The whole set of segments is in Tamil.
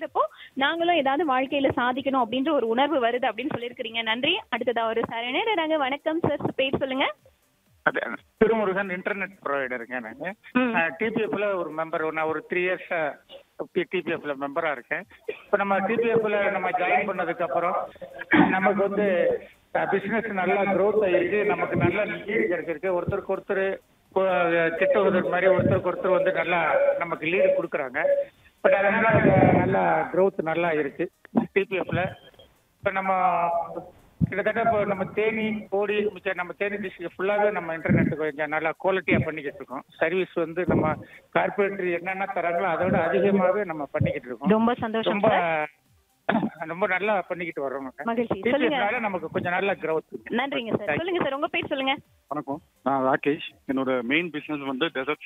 கேக்குறப்போ நாங்களும் ஏதாவது வாழ்க்கையில சாதிக்கணும் அப்படின்ற ஒரு உணர்வு வருது அப்படின்னு சொல்லியிருக்கிறீங்க நன்றி அடுத்ததா ஒரு சார் இணையறாங்க வணக்கம் சார் பேர் சொல்லுங்க அது திருமுருகன் இன்டர்நெட் ப்ரொவைடருங்க ம். நான் டிபிஎஃப்ல ஒரு மெம்பர் நான் ஒரு த்ரீ இயர்ஸ் டிபிஎஃப்ல மெம்பரா இருக்கேன் இப்போ நம்ம டிபிஎஃப்ல நம்ம ஜாயின் பண்ணதுக்கு அப்புறம் நமக்கு வந்து பிசினஸ் நல்லா growth ஆயிருக்கு நமக்கு நல்ல லீடு கிடைச்சிருக்கு ஒருத்தருக்கு ஒருத்தர் திட்டுவதற்கு மாதிரி ஒருத்தருக்கு ஒருத்தர் வந்து நல்லா நமக்கு லீடு கொடுக்குறாங்க பட் அதனால அது நல்லா growth நல்லா இருக்கு டிபிஎஃப்ல இப்போ நம்ம கிட்டத்தட்ட இப்போ நம்ம தேனி கோடி மிச்ச நம்ம தேனி டிஸ்ட்ரிக்ட் ஃபுல்லாகவே நம்ம இன்டர்நெட் கொஞ்சம் நல்லா குவாலிட்டியாக பண்ணிக்கிட்டு இருக்கோம் சர்வீஸ் வந்து நம்ம கார்பரேட்டர் என்னென்ன தராங்களோ அதோட அதிகமாகவே நம்ம பண்ணிக்கிட்டு இருக்கோம் ரொம்ப சந்தோஷம் ரொம்ப சார் ரொம்ப நல்லா பண்ணிக்கிட்டு வர்றோம் மகிழ்ச்சி. சொல்லுங்க. டிபிஎஸ்னால நமக்கு கொஞ்சம் நல்ல growth நன்றிங்க சார் சொல்லுங்க சார் உங்க பேர் சொல்லுங்க வணக்கம் நான் ராகேஷ் என்னோட மெயின் பிசினஸ் வந்து டெசர்ட்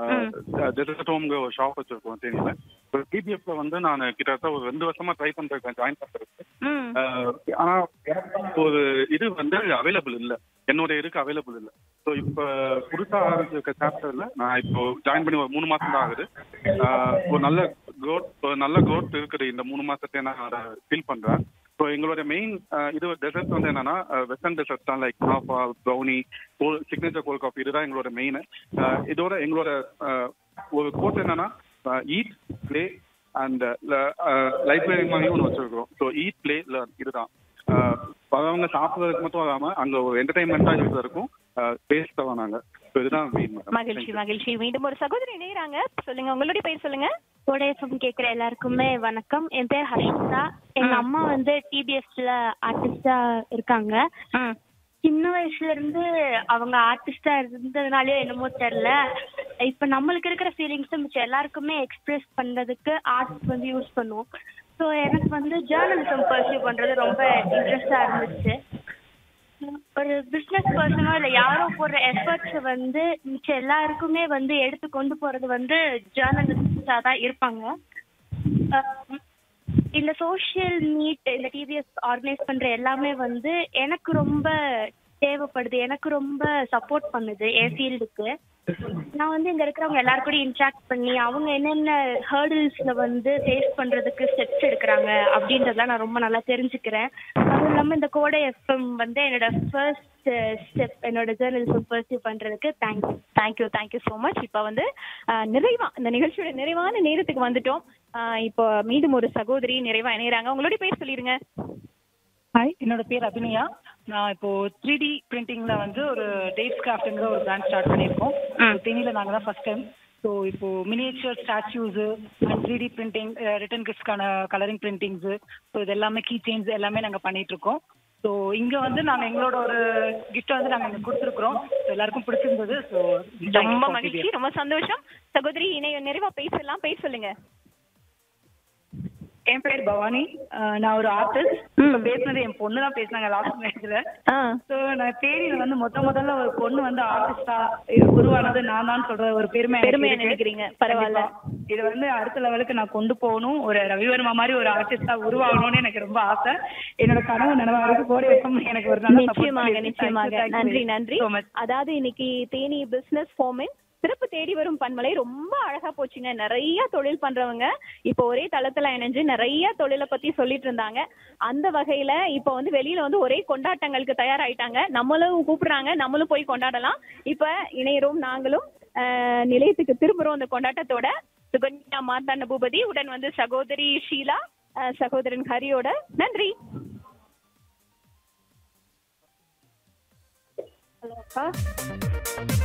டெசர்ட் ஹோம்ங்க ஒரு ஷாப் வச்சிருக்கோம் தேனியில் ஒரு டிபிஎஃப்ல வந்து நான் கிட்டத்தட்ட ஒரு ரெண்டு வருஷமா ட்ரை பண்றேன் ஜாயின் பண்றதுக்கு ம் அஹ், ஆனா எனக்கு ஒரு இது வந்து அவைலபிள் இல்ல என்னோட இதுக்கு அவைலபிள் இல்ல ஸோ இப்போ புதுசா ஆரம்பிச்சிருக்க சாப்டர்ல நான் இப்போ ஜாயின் பண்ணி ஒரு மூணு மாசம் தான் ஆகுது அஹ், ஒரு நல்ல growth ஒரு நல்ல growth இருக்குது இந்த மூணு மாசத்தை நான் ஃபீல் பண்றேன் ஸோ எங்களோட மெயின் இது டெசர்ட் வந்து என்னன்னா வெஸ்டர்ன் டெசர்ட் தான் லைக் காஃபா brownie cold signature cold coffee இதுதான் எங்களோட மெயின் இதோட எங்களோட அஹ், ஒரு கோர்ஸ் என்னன்னா ஈட் ப்ளே அண்ட் லைப்ரரி மாதிரி ஒன்று வச்சிருக்கிறோம் ஸோ ஈட் ப்ளே லேர்ன் இதுதான் அஹ், வரவங்க சாப்பிட்றதுக்கு மட்டும் வராம அங்க ஒரு என்டர்டைன்மெண்ட்டாக இருக்கிறதுக்கும் பேஸ் தரோம் நாங்க ஸோ இதுதான் மெயின் மகிழ்ச்சி மகிழ்ச்சி மீண்டும் ஒரு சகோதரி இணையறாங்க சொல்லுங்க உங்களுடைய பேர் சொல்லுங்க கோடைஎஃப்எம் கேக்குற எல்லாருக்குமே வணக்கம் என் பேர் ஹர்ஷிதா எங்க அம்மா வந்து டிபிஎஸ்ல ஆர்டிஸ்டா இருக்காங்க ம் சின்ன வயசுல இருந்து அவங்க ஆர்டிஸ்டா இருந்ததுனாலயோ என்னமோ தெரியல இப்ப நம்மளுக்கு இருக்கிற ஃபீலிங்ஸ் மிச்சம் எல்லாருக்குமே எக்ஸ்பிரஸ் பண்றதுக்கு ஆர்ட் வந்து யூஸ் பண்ணுவோம் ஸோ எனக்கு வந்து ஜேர்னலிசம் பர்சியூ பண்றது ரொம்ப இன்ட்ரெஸ்டா இருந்துச்சு ஒரு பிசினஸ் பர்சனோ இல்ல யாரோ போடுற எஃபர்ட்ஸ் வந்து மிச்சம் எல்லாருக்குமே வந்து எடுத்து கொண்டு போறது வந்து ஜேர்னலிஸ்டா தான் இருப்பாங்க அஹ் இந்த சோஷியல் மீட் இந்த டிவிஎஸ் ஆர்கனைஸ் பண்ற எல்லாமே வந்து எனக்கு ரொம்ப தேவைப்படுது எனக்கு ரொம்ப சப்போர்ட் பண்ணுது என் ஃபீல்டுக்கு நான் வந்து இங்க இருக்கிறவங்க எல்லாரும் கூட இன்ட்ராக்ட் பண்ணி அவங்க என்னென்ன ஹேர்டில்ஸ்ல வந்து ஃபேஸ் பண்றதுக்கு ஸ்டெப்ஸ் எடுக்கிறாங்க அப்படின்றதெல்லாம் நான் ரொம்ப நல்லா தெரிஞ்சுக்கிறேன் அதுவும் இல்லாம இந்த கோடை எஃப்எம் வந்து என்னோட ஃபர்ஸ்ட் ஸ்டெப் என்னோட ஜேர்னலிசம் பர்சியூ பண்றதுக்கு thank you thank you thank you so much இப்போ வந்து அஹ், நிறைவா இந்த நிகழ்ச்சியோட நிறைவான நேரத்துக்கு வந்துட்டோம் அஹ், இப்போ மீண்டும் ஒரு சகோதரி நிறைவா இணையறாங்க உங்களுடைய பேர் சொல்லிருங்க ஹாய் என்னோட பேர் அபிநயா நான் இப்போ த்ரீ டி பிரிண்டிங்ல வந்து ஒரு டேட்ஸ் கிராஃப்ட்ங்கிற ஒரு பிராண்ட் ஸ்டார்ட் பண்ணியிருக்கோம் தேனியில் நாங்கள் தான் ஃபர்ஸ்ட் டைம் ஸோ இப்போ miniature statues and three D printing return கிஃப்ட்ஸ்க்கான கலரிங் பிரிண்டிங்ஸு ஸோ இது எல்லாமே கீ செயின்ஸ் எல்லாமே நாங்கள் பண்ணிட்டு இருக்கோம் ஸோ இங்கே வந்து நாங்கள் எங்களோட ஒரு கிஃப்ட்டை வந்து நாங்கள் இங்கே கொடுத்துருக்குறோம் So, எல்லாருக்கும் பிடிச்சிருந்தது ஸோ ரொம்ப மகிழ்ச்சி ரொம்ப சந்தோஷம் சகோதரி இணைய நிறைவா பேசலாம் பேர் சொல்லுங்க என் பேர் பவானி அஹ் நான் ஒரு ஆர்டிஸ்ட் இப்போ பேசுனது என் பொண்ணு தான் பேசினாங்க லாஸ்ட் மேட்ச்ல ஆ ஸோ நான் தேனியில வந்து மொத்த முதல்ல ஒரு பொண்ணு வந்து ஆர்டிஸ்டா உருவானது நான் தான் சொல்ற ஒரு பெருமை எனக்கு பெருமையா இருக்கு. நினைக்கிறீங்க. பரவாயில்ல. கண்டிப்பா. இது வந்து அடுத்த லெவலுக்கு நான் கொண்டு போகணும் ஒரு ரவிவர்மா மாதிரி ஒரு ஆர்டிஸ்டா உருவாகணும்னு எனக்கு ரொம்ப ஆசை என்னோட கனவு நினைவாக கோடை FM எனக்கு ஒரு நல்ல support நிச்சயமாக பண்ணிருக்கு. நிச்சயமாக Thank you, thank you நன்றி very நன்றி so much. அதாவது இன்னைக்கு தேனி பிசினஸ் ஃபோமின் சிறப்பு தேடி வரும் பண்பலை ரொம்ப அழகா போச்சுங்க நிறைய தொழில் பண்றவங்க இப்போ ஒரே தளத்துல இணைஞ்சு நிறைய தொழிலை பத்தி சொல்லிட்டு இருந்தாங்க அந்த வகையில இப்போ வந்து வெளியில வந்து ஒரே கொண்டாட்டங்களுக்கு தயாராயிட்டாங்க நம்மளும் கூப்பிடுறாங்க நம்மளும் போய் கொண்டாடலாம் இப்ப இணையரும் நாங்களும் ஆஹ், நிலையத்துக்கு திரும்புறோம் அந்த கொண்டாட்டத்தோட சுகன்யா மார்த்தாண்ட பூபதி உடன் வந்து சகோதரி ஷீலா ஆஹ், சகோதரன் ஹரியோட நன்றி ஹலோ அக்கா